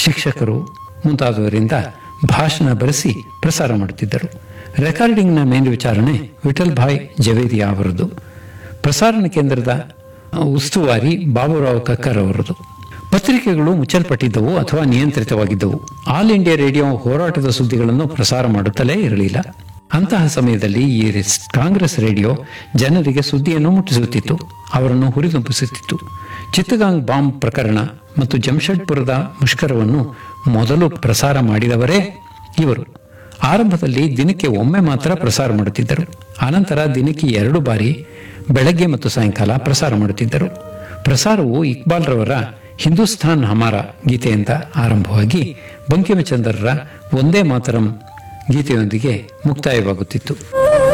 ಶಿಕ್ಷಕರು ಮುಂತಾದವರಿಂದ ಭಾಷಣ ಬರೆಸಿ ಪ್ರಸಾರ ಮಾಡುತ್ತಿದ್ದರು ರೆಕಾರ್ಡಿಂಗ್ನ ಮೇಲ್ವಿಚಾರಣೆ ವಿಠಲ್ ಭಾಯ್ ಜವೇರಿಯಾ ಅವರದು ಪ್ರಸಾರಣ ಕೇಂದ್ರದ ಉಸ್ತುವಾರಿ ಬಾಬುರಾವ್ ಕಕ್ಕರ್ ಅವರದು ಪತ್ರಿಕೆಗಳು ಮುಚ್ಚಲ್ಪಟ್ಟಿದ್ದವು ಅಥವಾ ನಿಯಂತ್ರಿತವಾಗಿದ್ದವು ಆಲ್ ಇಂಡಿಯಾ ರೇಡಿಯೋ ಹೋರಾಟದ ಸುದ್ದಿಗಳನ್ನು ಪ್ರಸಾರ ಮಾಡುತ್ತಲೇ ಇರಲಿಲ್ಲ ಅಂತಹ ಸಮಯದಲ್ಲಿ ಈ ರೆಸ್- ಕಾಂಗ್ರೆಸ್ ರೇಡಿಯೋ ಜನರಿಗೆ ಸುದ್ದಿಯನ್ನು ಮುಟ್ಟಿಸುತ್ತಿತ್ತು ಅವರನ್ನು ಹುರಿದುಂಬಿಸುತ್ತಿತ್ತು ಚಿತ್ತಗಾಂಗ್ ಬಾಂಬ್ ಪ್ರಕರಣ ಮತ್ತು ಜಮ್ಶೆಡ್ಪುರದ ಮುಷ್ಕರವನ್ನು ಮೊದಲು ಪ್ರಸಾರ ಮಾಡಿದವರೇ ಇವರು ಆರಂಭದಲ್ಲಿ ದಿನಕ್ಕೆ ಒಮ್ಮೆ ಮಾತ್ರ ಪ್ರಸಾರ ಮಾಡುತ್ತಿದ್ದರು ಆನಂತರ ದಿನಕ್ಕೆ ಎರಡು ಬಾರಿ ಬೆಳಗ್ಗೆ ಮತ್ತು ಸಾಯಂಕಾಲ ಪ್ರಸಾರ ಮಾಡುತ್ತಿದ್ದರು ಪ್ರಸಾರವು ಇಕ್ಬಾಲ್ ರವರ ಹಿಂದೂಸ್ತಾನ್ ಹಮಾರ ಗೀತೆಯಿಂದ ಆರಂಭವಾಗಿ ಬಂಕಿಮಚಂದ್ರರ ಒಂದೇ ಮಾತರಂ ಗೀತೆಯೊಂದಿಗೆ ಮುಕ್ತಾಯವಾಗುತ್ತಿತ್ತು